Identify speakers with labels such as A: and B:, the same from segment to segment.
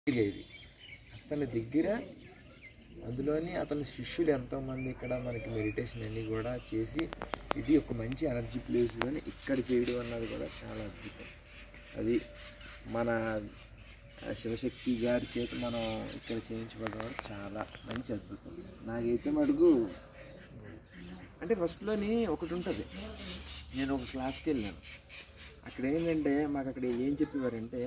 A: ఇది అతని దగ్గర అందులోని అతని శిష్యులు ఎంతోమంది ఇక్కడ మనకి మెడిటేషన్ అన్నీ కూడా చేసి ఇది ఒక మంచి ఎనర్జీ ప్లేస్లోని ఇక్కడ చేయడం అన్నది కూడా చాలా అద్భుతం అది మన ఆ, శివశక్తి గారి చేత మనం ఇక్కడ చేయించబడడం చాలా మంచి అద్భుతం నాకైతే మటుకు అంటే ఫస్ట్లోని ఒకటి ఉంటుంది నేను ఒక క్లాస్కి వెళ్ళాను అక్కడ ఏంటంటే మాకు అక్కడ ఏం చెప్పేవారంటే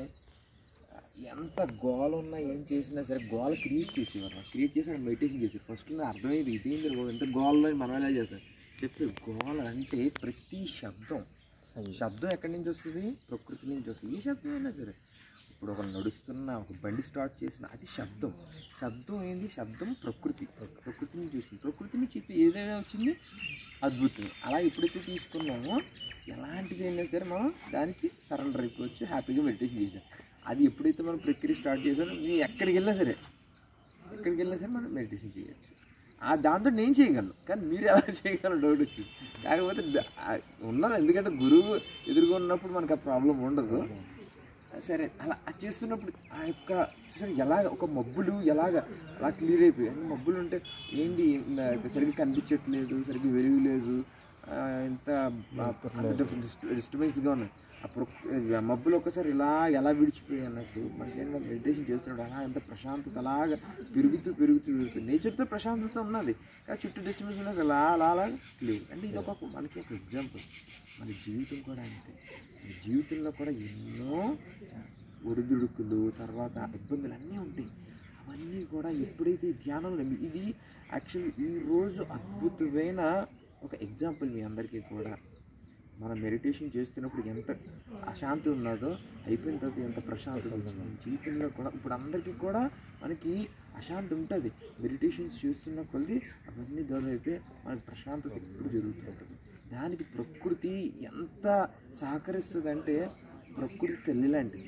A: ఎంత గోల ఉన్నా ఏం చేసినా సరే గోల క్రియేట్ చేసేవారు క్రియేట్ చేసి అక్కడ మెడిటేషన్ చేశారు ఫస్ట్ నాకు అర్థమైంది ఇదేంటి గోల ఎంత గోలలో మనం ఎలా చేస్తాం చెప్పి గోల అంటే ప్రతి శబ్దం శబ్దం ఎక్కడి నుంచి వస్తుంది ప్రకృతి నుంచి వస్తుంది ఏ శబ్దం అయినా సరే ఇప్పుడు ఒక నడుస్తున్న ఒక బండి స్టార్ట్ చేసిన అది శబ్దం శబ్దం ఏంది శబ్దం ప్రకృతి ప్రకృతి నుంచి వస్తుంది ప్రకృతి నుంచి ఇది ఏదైనా వచ్చింది అద్భుతం అలా ఎప్పుడైతే తీసుకున్నామో ఎలాంటిది అయినా సరే మనం దానికి సరెండర్ అయిపోవచ్చు హ్యాపీగా మెడిటేషన్ చేసాం అది ఎప్పుడైతే మనం ప్రక్రియ స్టార్ట్ చేసామో మీరు ఎక్కడికి వెళ్ళినా సరే ఎక్కడికి వెళ్ళినా సరే మనం మెడిటేషన్ చేయొచ్చు ఆ దాంతో నేను చేయగలను కానీ మీరు ఎలా చేయగలను డౌట్ వచ్చింది కాకపోతే ద- ఆ ఉన్నది ఎందుకంటే గురువు ఎదురుగా ఉన్నప్పుడు మనకు ఆ ప్రాబ్లం ఉండదు సరే అలా అది చేస్తున్నప్పుడు ఆ యొక్క చూసారు ఎలాగ ఒక మబ్బులు ఎలాగ అలా క్లియర్ అయిపోయాయి అన్ని మబ్బులు ఉంటే ఏంటి నా- సరిగ్గా కనిపించట్లేదు సరిగ్గా వెలుగు లేదు ఆ, ఇంత డిస్టర్బెన్స్గా ఉన్నాయి అప్పుడు ఆ మబ్బులు ఒక్కసారి ఇలా ఎలా విడిచిపోయాయి అన్నట్టు మనకి ఏంటంటే మెడిటేషన్ చేస్తున్నాడు అలా ఎంత ప్రశాంతత అలాగా పెరుగుతూ పెరుగుతూ పెరుగుతూ నేచర్తో ప్రశాంతత ఉన్నది కానీ చుట్టూ డిస్టర్బెన్స్ ఉన్నది అలా అలా అలా క్లియర్ అంటే ఇది ఒక మనకి ఒక ఎగ్జాంపుల్ మన జీవితం కూడా అంతే మన జీవితంలో కూడా ఎన్నో ఒడిదుడుకులు తర్వాత ఇబ్బందులు అన్నీ ఉంటాయి అవన్నీ కూడా ఎప్పుడైతే ఈ ధ్యానంలో ఇది యాక్చువల్లీ ఈరోజు అద్భుతమైన ఒక ఎగ్జాంపుల్ మీ అందరికీ కూడా మనం మెడిటేషన్ చేస్తున్నప్పుడు ఎంత అశాంతి ఉన్నదో అయిపోయిన తర్వాత ఎంత ప్రశాంతత వచ్చిందో జీవితంలో కూడా ఇప్పుడు అందరికీ కూడా మనకి అశాంతి ఉంటుంది మెడిటేషన్స్ చేస్తున్న కొద్ది అవన్నీ దూరం అయిపోయి మనకి ప్రశాంతత ఎప్పుడు జరుగుతూ ఉంటుంది దానికి ప్రకృతి ఎంత సహకరిస్తుందంటే ప్రకృతి తల్లి లాంటిది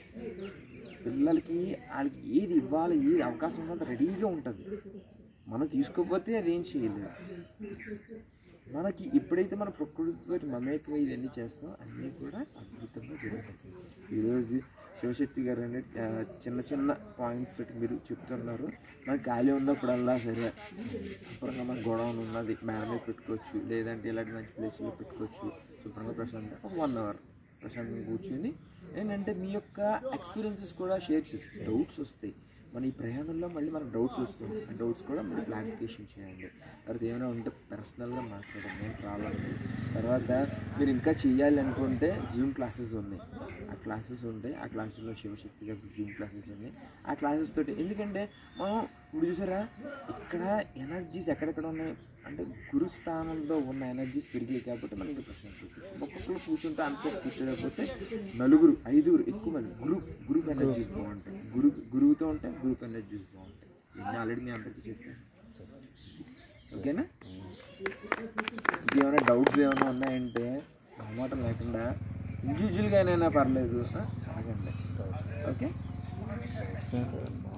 A: పిల్లలకి వాళ్ళకి ఏది ఇవ్వాలి ఏది అవకాశం ఉన్నంత రెడీగా ఉంటుంది మనం తీసుకోకపోతే అది ఏం చేయలేదు మనకి ఎప్పుడైతే మన ప్రకృతితో మమేకం ఇవన్నీ చేస్తాం అన్నీ కూడా అద్భుతంగా జరుగుతుంది ఈరోజు శివశక్తి గారు అనే ఆ, చిన్న చిన్న పాయింట్స్ తోటి మీరు చెప్తున్నారు మనకి ఖాళీ ఉన్నప్పుడల్లా సరే శుభ్రంగా మన గొడవలు ఉన్నది మేడ మీద పెట్టుకోవచ్చు లేదంటే ఇలాంటి మంచి ప్లేస్లో పెట్టుకోవచ్చు శుభ్రంగా ప్రశాంతంగా ఒక వన్ అవర్ ప్రశాంతంగా కూర్చొని ఏంటంటే మీ యొక్క ఎక్స్పీరియన్సెస్ కూడా షేర్ చేస్తారు డౌట్స్ వస్తాయి మన ఈ ప్రయాణంలో మళ్ళీ మనకు డౌట్స్ వస్తుంది ఆ డౌట్స్ కూడా మీరు క్లారిఫికేషన్ చేయండి తర్వాత ఏమైనా ఉంటే పర్సనల్గా మాట్లాడండి నేను రావాలి తర్వాత మీరు ఇంకా చేయాలి అనుకుంటే జూమ్ క్లాసెస్ ఉన్నాయి ఆ క్లాసెస్ ఉంటాయి ఆ క్లాసెస్లో శివశక్తి గారి జూమ్ క్లాసెస్ ఉన్నాయి ఆ క్లాసెస్ తోటి ఎందుకంటే మనం ఇప్పుడు చూసారా ఇక్కడ ఎనర్జీస్ ఎక్కడెక్కడ ఉన్నాయి అంటే గురు స్థానంలో ఉన్న ఎనర్జీస్ పెరిగాయి కాబట్టి మనకి ప్రశాంతత వచ్చింది ఒక్కొక్కరు కూర్చుంటే అంతసేపు కూర్చోలేకపోతే నలుగురు ఐదుగురు ఎక్కువ మంది గ్రూప్ గ్రూప్ ఎనర్జీస్ బాగుంటాయి గురు గురువుతో ఉంటే గ్రూప్ ఎనర్జీస్ బాగుంటాయి ఇవన్నీ ఆల్రెడీ నేను అందరికీ చెప్పాను ఓకేనా ఇంకేమైనా డౌట్స్ ఏమైనా ఉన్నాయంటే మొహమాటం లేకుండా ఇండివిజువల్గానైనా పర్లేదు ఆ, అడగండి ఓకే
B: సార్